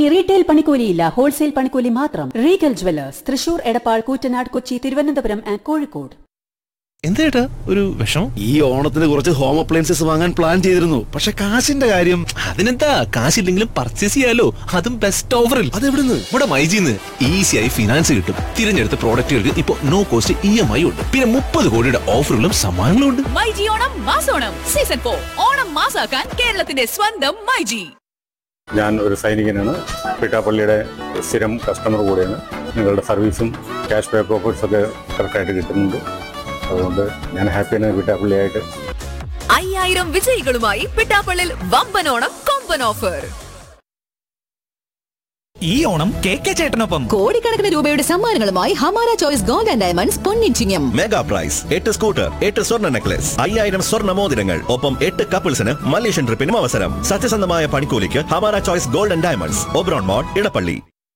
retail പണിക്കൂലിയില്ല wholesale പണിക്കൂലി മാത്രം Regal jewellers Thrissur Edappal Koottanad Kochi Thiruvananthapuram and Kozhikode എന്തേട്ടാ ഒരു വിഷമം ഈ ഓണത്തിന് കുറച്ച് ഹോം അപ്ലയൻസസ് വാങ്ങാൻ പ്ലാൻ ചെയ്തിരുന്നു പക്ഷെ കാശിന്റെ കാര്യം അതിനെന്താ കാശില്ലെങ്കിലും പർച്ചേസ് ചെയ്യാലോ അതും ബെസ്റ്റ് ഓഫറിൽ അതെവിടുന്ന് ഇവിടെ മൈജിന്ന് ഈസിയായി ഫിനാൻസ് കിട്ടും തിരഞ്ഞെടുത്ത പ്രോഡക്റ്റുകൾക്ക് ഇപ്പൊ no cost E M I ഉണ്ട് പിന്നെ മുപ്പത് കോടിയുടെ ഓഫറുകളും സമ്മാനങ്ങളും ഉണ്ട് മൈജി ഓണം മാസോണം സീസൺ ഫോർ ഓണം മാസാക്കാൻ കേരളത്തിന്റെ സ്വന്തം മൈജി ഞാൻ ഒരു സൈനികനാണ് പിട്ടാപ്പള്ളിയുടെ സ്ഥിരം കസ്റ്റമർ കൂടെയാണ് നിങ്ങളുടെ സർവീസും ക്യാഷ് ബാക്ക് ഓഫേഴ്സ് ഒക്കെ കറക്റ്റായിട്ട് കിട്ടുന്നുണ്ട് അതുകൊണ്ട് ഞാൻ ഹാപ്പിയാണ് പിട്ടാപ്പള്ളിയായിട്ട് അയ്യായിരം വിജയികളുമായി പിട്ടാപ്പള്ളിൽ വമ്പൻ ഓണം കൊമ്പൻ ഓഫർ ഈ ഓണം കെ കെ ചേട്ടനൊപ്പം കോടിക്കണക്കിന് രൂപയുടെ സമ്മാനങ്ങളുമായി Hamara choice gold and diamonds പൊന്നിച്ചിങ്ങം മെഗാ പ്രൈസ് എട്ട് സ്കൂട്ടർ എട്ട് സ്വർണ്ണ നെക്ലസ് അയ്യായിരം സ്വർണ്ണ മോതിരങ്ങൾ ഒപ്പം എട്ട് കപ്പിൾസിന് മലേഷ്യൻ ട്രിപ്പിനും അവസരം സത്യസന്ധമായ പണിക്കൂലിക്ക് Hamara choice gold and diamonds Oberon മോഡ് ഇടപ്പള്ളി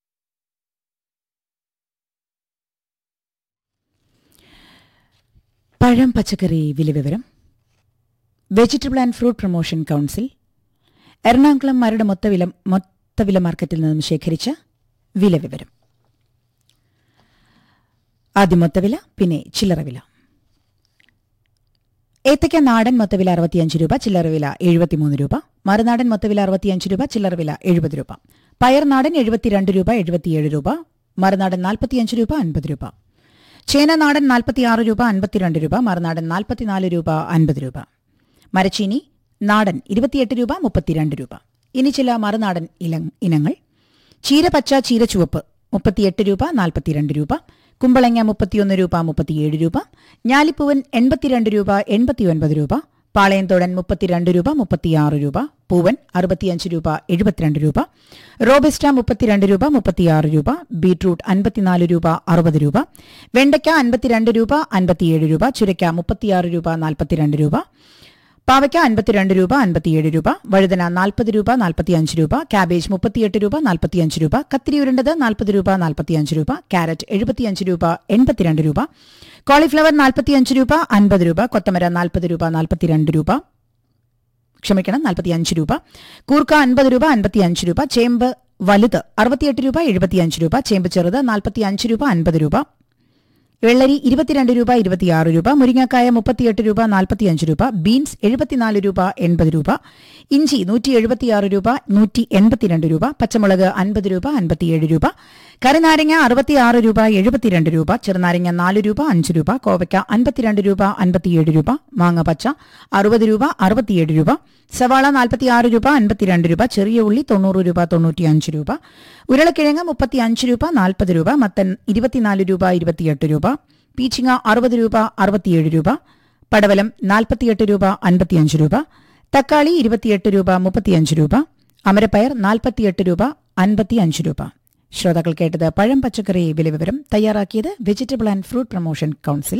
പഴം പച്ചക്കറി വില വിവരം vegetable and fruit promotion council Ernakulam Maradu മൊത്തവില മൊത്തവില മാർക്കറ്റിൽ നിന്നും ശേഖരിച്ച വില വിവരം ആദ്യം മൊത്തവില പിന്നെ ചില്ലറ വില ഏത്തയ്ക്ക നാടൻ മൊത്തവില അറുപത്തിയഞ്ച് രൂപ ചില്ലറ വില എഴുപത്തിമൂന്ന് രൂപ മറുനാടൻ മൊത്തവില അറുപത്തിയഞ്ച് രൂപ ചില്ലറ വില എഴുപത് രൂപ പയർ നാടൻ എഴുപത്തിരണ്ട് രൂപ എഴുപത്തിയേഴ് രൂപ മറുനാടൻ നാൽപ്പത്തിയഞ്ച് രൂപ അൻപത് രൂപ ചേന നാടൻ നാൽപ്പത്തിയാറ് രൂപ അൻപത്തിരണ്ട് രൂപ മറുനാടൻ നാൽപ്പത്തിനാല് രൂപ അൻപത് രൂപ മരച്ചീനി നാടൻ ഇരുപത്തിയെട്ട് രൂപ മുപ്പത്തിരണ്ട് രൂപ ഇനി ചില മറുനാടൻ ഇല ഇനങ്ങൾ ചീര പച്ച ചീര ചുവപ്പ് മുപ്പത്തിയെട്ട് രൂപ നാൽപ്പത്തിരണ്ട് രൂപ കുമ്പളങ്ങ മുപ്പത്തിയൊന്ന് രൂപ മുപ്പത്തിയേഴ് രൂപ ഞാലിപ്പൂവൻ എൺപത്തിരണ്ട് രൂപ എൺപത്തിയൊൻപത് രൂപ പാളയംതോടൻ മുപ്പത്തിരണ്ട് രൂപ മുപ്പത്തിയാറ് രൂപ പൂവൻ അറുപത്തിയഞ്ച് രൂപ എഴുപത്തിരണ്ട് രൂപ റോബസ്റ്റ മുപ്പത്തിരണ്ട് രൂപ മുപ്പത്തിയാറ് രൂപ ബീട്രൂട്ട് അൻപത്തിനാല് രൂപ അറുപത് രൂപ വെണ്ടയ്ക്ക അൻപത്തിരണ്ട് രൂപ അൻപത്തിയേഴ് രൂപ ചുരയ്ക്ക മുപ്പത്തിയാറ് രൂപ നാൽപ്പത്തിരണ്ട് രൂപ പാവയ്ക്ക അൻപത്തിരണ്ട് രൂപ അൻപത്തിയേഴ് രൂപ വഴുതന നാൽപ്പത് രൂപ നാൽപ്പത്തിയഞ്ച് രൂപ കാബേജ് മുപ്പത്തിയെട്ട് രൂപ നാൽപ്പത്തിയഞ്ച് രൂപ കത്തിരി ഉരുണ്ടത് നാൽപ്പത് രൂപ നാൽപ്പത്തിയഞ്ച് രൂപ ക്യാരറ്റ് എഴുപത്തിയഞ്ച് രൂപ എൺപത്തിരണ്ട് രൂപ കോളിഫ്ലവർ നാൽപ്പത്തിയഞ്ച് രൂപ അൻപത് രൂപ കൊത്തമര നാൽപ്പത് രൂപ നാൽപ്പത്തിരണ്ട് രൂപ ക്ഷമിക്കണം നാൽപ്പത്തിയഞ്ച് രൂപ കൂർക്ക അൻപത് രൂപ അൻപത്തിയഞ്ച് രൂപ ചേമ്പ് വലുത് അറുപത്തിയെട്ട് രൂപ എഴുപത്തിയഞ്ച് രൂപ ചേമ്പ് ചെറുത് നാൽപ്പത്തിയഞ്ച് രൂപ അൻപത് രൂപ വെള്ളരി ഇരുപത്തിരണ്ട് രൂപ ഇരുപത്തിയാറ് രൂപ മുരിങ്ങക്കായ മുപ്പത്തിയെട്ട് രൂപ നാൽപ്പത്തിയഞ്ച് രൂപ ബീൻസ് എഴുപത്തിനാല് രൂപ എൺപത് രൂപ ഇഞ്ചി നൂറ്റി എഴുപത്തിയാറ് രൂപ നൂറ്റി എൺപത്തിരണ്ട് രൂപ പച്ചമുളക് അൻപത് രൂപ അൻപത്തിയേഴ് രൂപ കറിനാരങ്ങ അറുപത്തിയാറ് രൂപ എഴുപത്തിരണ്ട് രൂപ ചെറുനാരങ്ങ നാല് രൂപ അഞ്ച് രൂപ കോവയ്ക്ക അൻപത്തിരണ്ട് രൂപ അൻപത്തിയേഴ് രൂപ മാങ്ങ പച്ച അറുപത് രൂപ അറുപത്തിയേഴ് രൂപ സവാള നാൽപ്പത്തിയാറ് രൂപ അൻപത്തിരണ്ട് രൂപ ചെറിയ ഉള്ളി തൊണ്ണൂറ് രൂപ തൊണ്ണൂറ്റിയഞ്ച് രൂപ ഉരുളക്കിഴങ്ങ് മുപ്പത്തിയഞ്ച് രൂപ നാൽപ്പത് രൂപ മത്തൻ ഇരുപത്തിനാല് രൂപ ഇരുപത്തിയെട്ട് രൂപ പീച്ചിങ്ങ അറുപത് രൂപ അറുപത്തിയേഴ് രൂപ പടവലം നാൽപ്പത്തിയെട്ട് രൂപ അൻപത്തിയഞ്ച് രൂപ തക്കാളി ഇരുപത്തിയെട്ട് രൂപ മുപ്പത്തിയഞ്ച് രൂപ അമരപ്പയർ നാൽപ്പത്തിയെട്ട് രൂപ അൻപത്തിയഞ്ച് രൂപ ശ്രോതാക്കൾ കേട്ടത് പഴം പച്ചക്കറി വില വിവരം തയ്യാറാക്കിയത് vegetable and fruit promotion council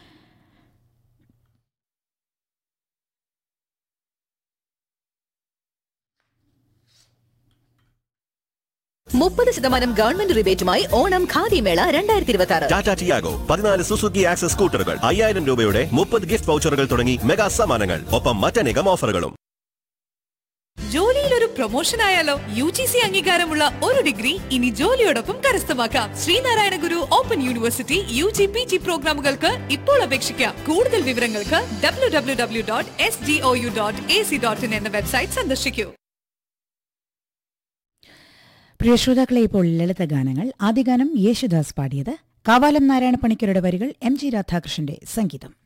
മുപ്പത് ശതമാനം ഗവൺമെന്റ് റിബേറ്റുമായി ഓണം ഖാദിമേള രണ്ടായിരത്തി ഇരുപത്തി ആറ് ടാറ്റ ടിയാഗോ പതിനാല് സുസുക്കി ആക്സസ് സ്കൂട്ടറുകൾ അയ്യായിരം രൂപയുടെ മുപ്പത് ഗിഫ്റ്റ് വൗച്ചറുകൾ തുടങ്ങി മെഗാ സമ്മാനങ്ങൾ ഒപ്പം മറ്റനേകം ഓഫറുകളും ജോലിയിൽ ഒരു പ്രൊമോഷൻ ആയാലോ യു ജി സി അംഗീകാരമുള്ള ഒരു ഡിഗ്രി ഇനി ജോലിയോടൊപ്പം കരസ്ഥമാക്കാം Sreenarayana Guru open university U G P G പ്രോഗ്രാമുകൾക്ക് ഇപ്പോൾ അപേക്ഷിക്കാം കൂടുതൽ വിവരങ്ങൾക്ക് W W W dot S D O U dot A C dot in എന്ന വെബ്സൈറ്റ് സന്ദർശിക്കൂ പ്രിയ ശ്രോതാക്കളെ ഇപ്പോൾ ലളിത ഗാനങ്ങൾ ആദ്യ ഗാനം യേശുദാസ് പാടിയത് കാവാലം നാരായണ പണിക്കരുടെ വരികൾ എം ജി രാധാകൃഷ്ണന്റെ സംഗീതം